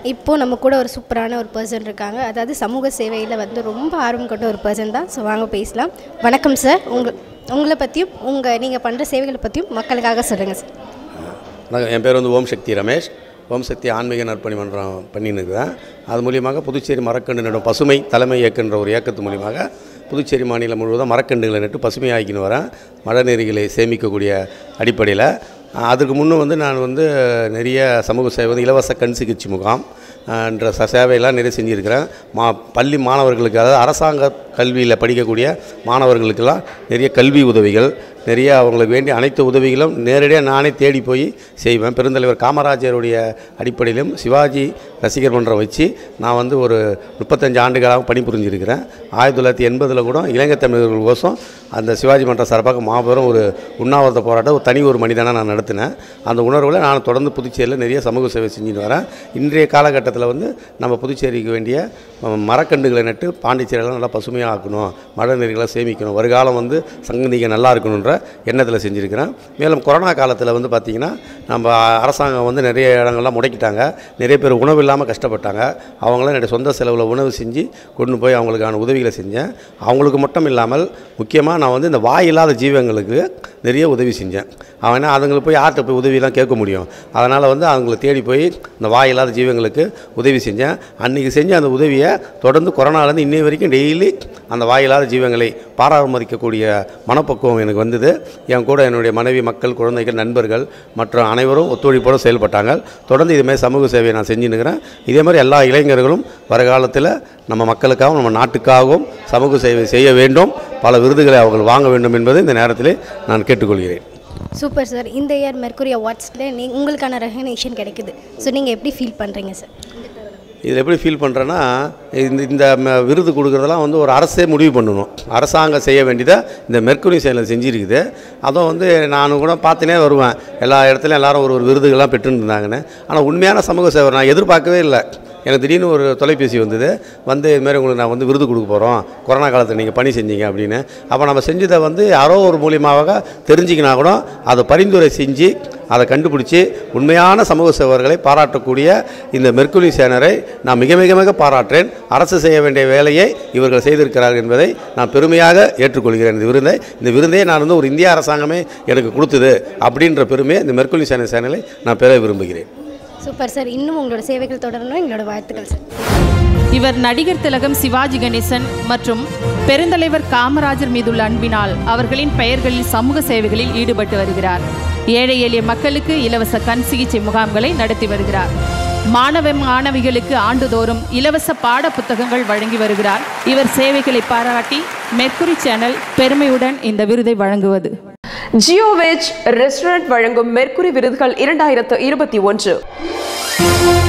இப்போது நம்ம கூட ஒரு சூப்பரான ஒரு பர்சன் இருக்காங்க அதாவது சமூக சேவையில் வந்து ரொம்ப ஆர்வம் கொண்ட ஒரு பர்சன் தான் ஸோ வாங்க பேசலாம் வணக்கம் சார் உங்கள் உங்களை பற்றியும் உங்கள் நீங்கள் பண்ணுற சேவைகளை பற்றியும் மக்களுக்காக சொல்லுங்கள் சார் வணக்கம் என் பேர் வந்து ஓம் சக்தி ரமேஷ் ஓம் சக்தி ஆன்மீக நற்பணி மன்றம் பண்ணின்னு இருக்கிறேன் அது மூலியமாக புதுச்சேரி மரக்கண்டு நடும் பசுமை தலைமை இயக்குன்ற ஒரு இயக்கத்து மூலியமாக புதுச்சேரி மாநிலம் முழுவதும் மரக்கண்டுகளை நட்டு பசுமையாக்கின்னு வரேன் மழைநீர்களை சேமிக்கக்கூடிய அடிப்படையில் அதுக்கு முன்னே வந்து நான் வந்து நிறைய சமூக சேவை வந்து இலவச கண் சிகிச்சை முகாம் அஹ், என்ற ச சேவையெல்லாம் நிறைய செஞ்சுருக்கிறேன் மா பள்ளி மாணவர்களுக்கு அதாவது அரசாங்க கல்வியில் படிக்கக்கூடிய மாணவர்களுக்கெல்லாம் நிறைய கல்வி உதவிகள் நிறைய அவங்களுக்கு வேண்டிய அனைத்து உதவிகளும் நேரடியாக நானே தேடி போய் செய்வேன் பெருந்தலைவர் காமராஜருடைய அடிப்படையிலும் சிவாஜி ரசிகர் மன்றம் வச்சு நான் வந்து ஒரு முப்பத்தஞ்சு ஆண்டுகளாக பணிபுரிஞ்சிருக்கிறேன் ஆயிரத்தி தொள்ளாயிரத்தி எண்பதில் கூட இளைஞர் தமிழர்கள் கோசம் அந்த சிவாஜி மன்றம் சார்பாக மாபெரும் ஒரு உண்ணாவிரத போராட்டம் ஒரு தனி ஒரு மனிதனாக நான் நடத்தினேன் அந்த உணர்வில் நான் தொடர்ந்து புதுச்சேரியில் நிறைய சமூக சேவை செஞ்சுட்டு வரேன் இன்றைய காலகட்டத்தில் வந்து நம்ம புதுச்சேரிக்கு வேண்டிய அஹ், மரக்கன்றுகளை நட்டு பாண்டிச்சேரியெல்லாம் நல்லா பசுமையாக ஆக்கணும் மழை நீர்களை சேமிக்கணும் வருகாலம் வந்து சங்கதிக நல்லா இருக்கணுன்ற எண்ணத்தில் செஞ்சுருக்கிறேன் மேலும் கொரோனா காலத்தில் வந்து பார்த்திங்கன்னா நம்ம அரசாங்கம் வந்து நிறைய இடங்கள்லாம் முடக்கிட்டாங்க நிறைய பேர் உணவு இல்லாமல் கஷ்டப்பட்டாங்க அவங்களாம் என்னுடைய சொந்த செலவில் உணவு செஞ்சு கொண்டு போய் அவங்களுக்கான உதவிகளை செஞ்சேன் அவங்களுக்கு மட்டும் இல்லாமல் முக்கியமாக நான் வந்து இந்த வாய் இல்லாத ஜீவங்களுக்கு நிறைய உதவி செஞ்சேன் அவனா அதுங்களுக்கு போய் யார்கிட்ட போய் உதவியெல்லாம் கேட்க முடியும் அதனால் வந்து அவங்கள தேடி போய் இந்த வாய் இல்லாத ஜீவங்களுக்கு உதவி செஞ்சேன் அன்றைக்கி செஞ்ச அந்த உதவியை தொடர்ந்து கொரோனாலேருந்து இன்னை வரைக்கும் டெய்லி அந்த வாயில்லாத ஜீவங்களை பராமரிக்கக்கூடிய மனப்பக்குவம் எனக்கு வந்தது என் கூட என்னுடைய மனைவி மக்கள் குழந்தைகள் நண்பர்கள் மற்ற அனைவரும் ஒத்துழைப்போடு செயல்பட்டாங்க தொடர்ந்து இதுமாதிரி சமூக சேவையை நான் செஞ்சுன்னுக்கிறேன் இதே மாதிரி எல்லா இளைஞர்களும் வருகாலத்தில் நம்ம மக்களுக்காகவும் நம்ம நாட்டுக்காகவும் சமூக சேவை செய்ய வேண்டும் பல விருதுகளை அவர்கள் வாங்க வேண்டும் என்பதை இந்த நேரத்திலே நான் கேட்டுக்கொள்கிறேன் சூப்பர் சார் இந்த இயர் மெர்க்குரி அவார்ட்ஸில் நீ உங்களுக்கான ரெகனேஷன் கிடைக்குது ஸோ நீங்கள் எப்படி ஃபீல் பண்ணுறீங்க சார் இதில் எப்படி ஃபீல் பண்ணுறேன்னா இந்த இந்த ம- விருது கொடுக்குறதெல்லாம் வந்து ஒரு அரசே முடிவு பண்ணணும் அரசாங்கம் செய்ய வேண்டியதை இந்த மெர்க்குரி செயலில் செஞ்சுருக்குது அதுவும் வந்து நான் கூட பார்த்துனே வருவேன் எல்லா இடத்துலையும் எல்லாரும் ஒரு ஒரு விருதுகள்லாம் பெற்றுன்னு இருந்தாங்கன்னு ஆனால் உண்மையான சமூக சேவை நான் எதிர்பார்க்கவே இல்லை எனக்கு திடீர்னு ஒரு தொலைபேசி வந்தது வந்து இதுமாரி உங்களுக்கு நான் வந்து விருது கொடுக்க போகிறோம் கொரோனா காலத்தில் நீங்கள் பணி செஞ்சீங்க அப்படின்னு அப்போ நம்ம செஞ்சதை வந்து யாரோ ஒரு மூலியமாக தெரிஞ்சிக்கினா கூட அதை பரிந்துரை செஞ்சு அதை கண்டுபிடிச்சி உண்மையான சமூக சேவர்களை பாராட்டக்கூடிய இந்த மெர்க்குலி சேனரை நான் மிக மிக மிக பாராட்டுறேன் அரசு செய்ய வேண்டிய வேலையை இவர்கள் செய்திருக்கிறார்கள் என்பதை நான் பெருமையாக ஏற்றுக்கொள்கிறேன் இந்த விருதை இந்த விருதையை நான் வந்து ஒரு இந்திய அரசாங்கமே எனக்கு கொடுத்தது அப்படின்ற பெருமையை இந்த மெர்க்குலி சேனல் சேனலை நான் பெற விரும்புகிறேன் சூப்பர் சார் இன்னும் உங்களோட சேவைகள் தொடரணும் எங்களோட வாழ்த்துக்கள் சார் இவர் நடிகர் திலகம் சிவாஜி கணேசன் மற்றும் பெருந்தலைவர் காமராஜர் மீதுள்ள அன்பினால் அவர்களின் பெயர்களில் சமூக சேவைகளில் ஈடுபட்டு வருகிறார் ஏழை எளிய மக்களுக்கு இலவச கண் சிகிச்சை முகாம்களை நடத்தி வருகிறார் மாணவ மாணவிகளுக்கு ஆண்டுதோறும் இலவச பாட புத்தகங்கள் வழங்கி வருகிறார் இவர் சேவைகளை பாராட்டி மெர்க்குரி சேனல் பெருமையுடன் இந்த விருதை வழங்குவது ஜியோ வெஜ் ரெஸ்டாரண்ட் வழங்கும் மெர்க்குரி விருதுகள் இரண்டாயிரத்து இருபத்தி ஒன்று